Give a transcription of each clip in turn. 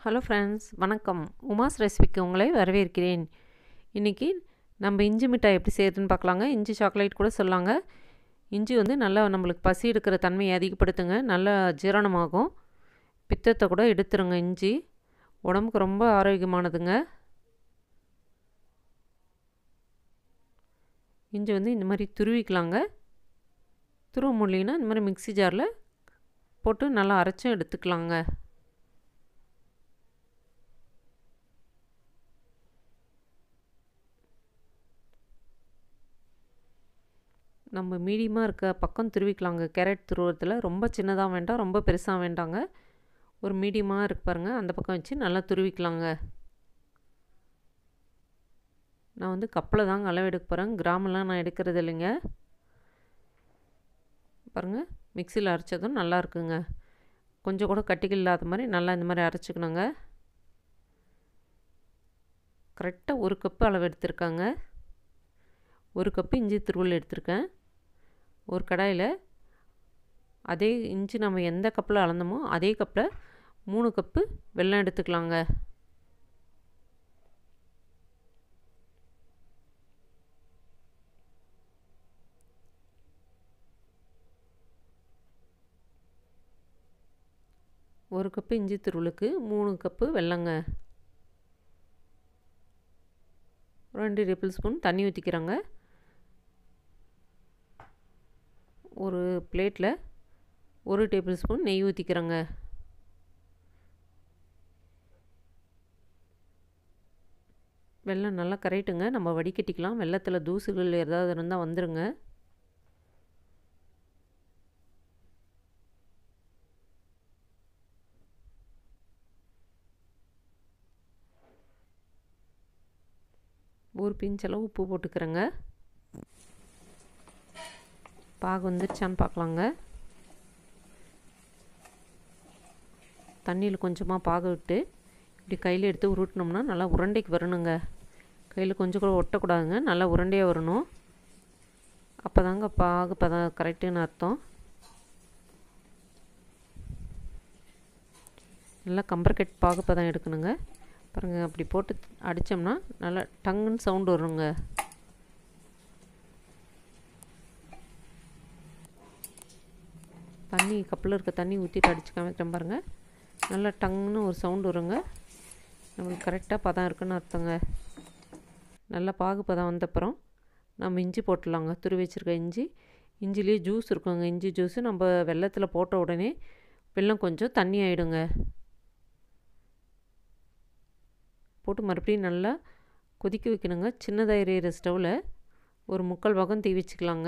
hello friends வணக்கம் உமாஸ் ரெசிபிக்கு உங்களை வரவேற்கிறேன் இன்றைக்கி நம்ம இஞ்சி மிட்டாய் எப்படி செய்யறதுன்னு பார்க்கலாங்க இஞ்சி சாக்லேட் கூட சொல்லாங்க இஞ்சி வந்து நல்லா நம்மளுக்கு பசி எடுக்கிற தன்மையை அதிகப்படுத்துங்க நல்லா ஜீரணமாகும் பித்தத்தை கூட எடுத்துருங்க இஞ்சி உடம்புக்கு ரொம்ப ஆரோக்கியமானதுங்க இஞ்சி வந்து இந்த மாதிரி துருவிக்கலாங்க துருவ முடியலன்னா இந்த மாதிரி மிக்சி ஜாரில் போட்டு நல்லா அரைச்சும் எடுத்துக்கலாங்க நம்ம மீடியமாக இருக்க பக்கம் துருவிக்கலாங்க கேரட் துருவத்தில் ரொம்ப சின்னதாக வேண்டாம் ரொம்ப பெருசாக வேண்டாங்க ஒரு மீடியமாக இருக்கு பாருங்கள் அந்த பக்கம் வச்சு நல்லா துருவிக்கலாங்க நான் வந்து கப்பில் தாங்க அளவு எடுக்க போகிறேன் கிராமெலாம் நான் எடுக்கிறது இல்லைங்க பாருங்கள் மிக்சியில் அரைச்சதும் நல்லா இருக்குங்க கொஞ்சம் கூட கட்டிகள் இல்லாத மாதிரி நல்லா இந்த மாதிரி அரைச்சிக்கணுங்க கரெக்டாக ஒரு கப்பு அளவு எடுத்திருக்காங்க ஒரு கப்பு இஞ்சி துருவல் எடுத்திருக்கேன் ஒரு கடாயில் அதே இஞ்சி நம்ம எந்த கப்பில் அளந்தோமோ அதே கப்பில் மூணு கப்பு வெல்லம் எடுத்துக்கலாங்க ஒரு கப்பு இஞ்சி துருவலுக்கு மூணு கப்பு வெல்லங்க ரெண்டு டேபிள் ஸ்பூன் தண்ணி ஊற்றிக்கிறாங்க ஒரு பிளேட்டில் ஒரு டேபிள் ஸ்பூன் நெய் ஊற்றிக்கிறேங்க வெல்லம் நல்லா கரைட்டுங்க நம்ம வடிகட்டிக்கலாம் வெள்ளத்தில் தூசுகள் ஏதாவது இருந்தால் வந்துடுங்க ஒரு பிஞ்சளவு உப்பு போட்டுக்கிறேங்க பாகு வந்துருச்சான்னு பார்க்கலாங்க தண்ணியில் கொஞ்சமாக பாகு விட்டு இப்படி கையில் எடுத்து உருட்டினோம்னா நல்லா உருண்டைக்கு வரணுங்க கையில் கொஞ்சம் கூட ஒட்டக்கூடாதுங்க நல்லா உருண்டையாக வரணும் அப்போ தாங்க பாகு பதம் கரெக்டுன்னு அர்த்தம் நல்லா கம்பர்கட் பாகு பதம் எடுக்கணுங்க பாருங்கள் அப்படி போட்டு அடித்தோம்னா நல்லா டங்குன்னு சவுண்டு வருங்க தண்ணி கப்பில் இருக்க தண்ணி ஊற்றிட்டு அடித்து காமிக்கிறேன் பாருங்கள் நல்லா டங்குன்னு ஒரு சவுண்டு வருங்க நம்மளுக்கு கரெக்டாக பதம் இருக்குன்னு அர்த்தங்க நல்லா பாகு பதம் வந்தப்புறம் நம்ம இஞ்சி போட்டுடலாங்க துருவி வச்சுருக்க இஞ்சி இஞ்சிலேயே ஜூஸ் இருக்குங்க இஞ்சி ஜூஸு நம்ம வெள்ளத்தில் போட்ட உடனே வெள்ளம் கொஞ்சம் தண்ணி ஆகிடுங்க போட்டு மறுபடியும் நல்லா கொதிக்க வைக்கணுங்க சின்னதாக எரியிற ஸ்டவ்வில் ஒரு முக்கால் பாகம் தீ வச்சுக்கலாங்க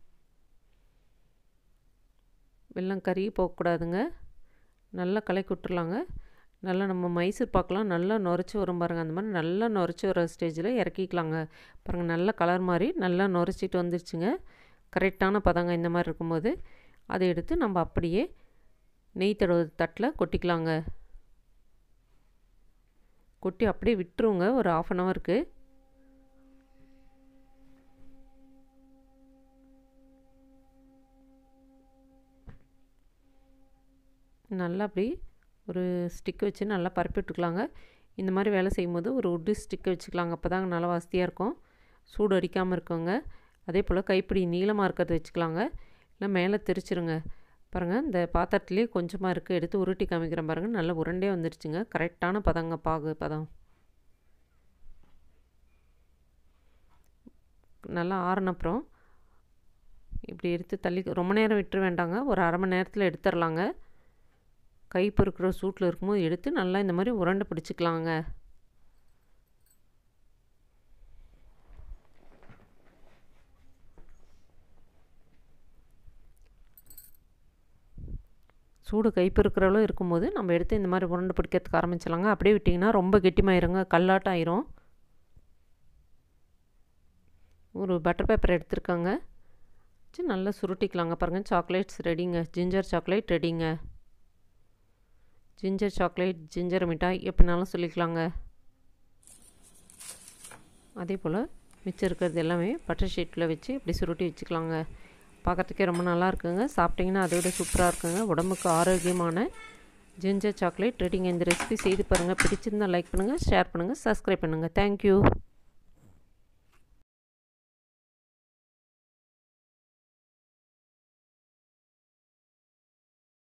வெள்ளம் கறி போகக்கூடாதுங்க நல்லா கலக்கி விட்டுறலாங்க நல்லா நம்ம மைசூர் பாக்கெலாம் நல்லா நுரைச்சி வரும் பாருங்கள் அந்த மாதிரி நல்லா நுரைச்சி வர ஸ்டேஜில் இறக்கிக்கலாங்க பாருங்கள் நல்ல கலர் மாதிரி நல்லா நுரைச்சிட்டு வந்துருச்சுங்க கரெக்டான பதங்க இந்த மாதிரி இருக்கும்போது அதை எடுத்து நம்ம அப்படியே நெய் தடவை தட்டில் கொட்டிக்கலாங்க கொட்டி அப்படியே விட்டுருவோங்க ஒரு ஆஃப் அன் ஹவருக்கு நல்லா அப்படி ஒரு ஸ்டிக் வச்சு நல்லா பரப்பி விட்டுக்கலாங்க இந்த மாதிரி வேலை செய்யும்போது ஒரு உட்டு ஸ்டிக்கை வச்சுக்கலாங்க அப்போ தாங்க நல்லா வசதியாக இருக்கும் சூடு அடிக்காமல் இருக்குங்க அதே போல் கைப்பிடி நீளமாக இருக்கிறது வச்சுக்கலாங்க இல்லை மேலே தெரிச்சிருங்க பாருங்கள் இந்த பாத்திரத்துலேயே கொஞ்சமாக இருக்குது எடுத்து உருட்டி காமிக்கிறேன் பாருங்கள் நல்லா உருண்டே வந்துடுச்சுங்க கரெக்டான பதங்க பாகு பதம் நல்லா ஆறினப்புறம் இப்படி எடுத்து தள்ளி ரொம்ப நேரம் விட்டுற வேண்டாங்க ஒரு அரை மணி நேரத்தில் எடுத்துடலாங்க கை பொறுக்கிற சூட்டில் இருக்கும்போது எடுத்து நல்லா இந்த மாதிரி உருண்டை பிடிச்சிக்கலாங்க சூடு கைப்பொறுக்கிற அளவு இருக்கும்போது நம்ம எடுத்து இந்த மாதிரி உருண்டை பிடிக்கிறதுக்கு ஆரம்பிச்சிடலாங்க அப்படியே விட்டிங்கன்னா ரொம்ப கெட்டிமாயிருங்க கல்லாட்டம் ஆயிரும் ஒரு பட்டர் பேப்பர் எடுத்துருக்காங்க வச்சு நல்லா சுருட்டிக்கலாங்க பாருங்கள் சாக்லேட்ஸ் ரெடிங்க ஜிஞ்சர் சாக்லேட் ரெடிங்க ஜிஞ்சர் சாக்லேட் ஜிஞ்சர் மிட்டாய் எப்படினாலும் சொல்லிக்கலாங்க அதே போல் மிச்சம் இருக்கிறது எல்லாமே பட்டர் ஷீட்டில் வச்சு இப்படி சுருட்டி வச்சுக்கலாங்க பார்க்குறதுக்கே ரொம்ப நல்லா இருக்குங்க சாப்பிட்டிங்கன்னா அதை விட சூப்பராக இருக்குங்க உடம்புக்கு ஆரோக்கியமான ஜிஞ்சர் சாக்லேட் ரெடிங்க இந்த ரெசிபி செய்து பாருங்கள் பிடிச்சிருந்தால் லைக் பண்ணுங்கள் ஷேர் பண்ணுங்கள் சப்ஸ்கிரைப் பண்ணுங்கள் தேங்க்யூ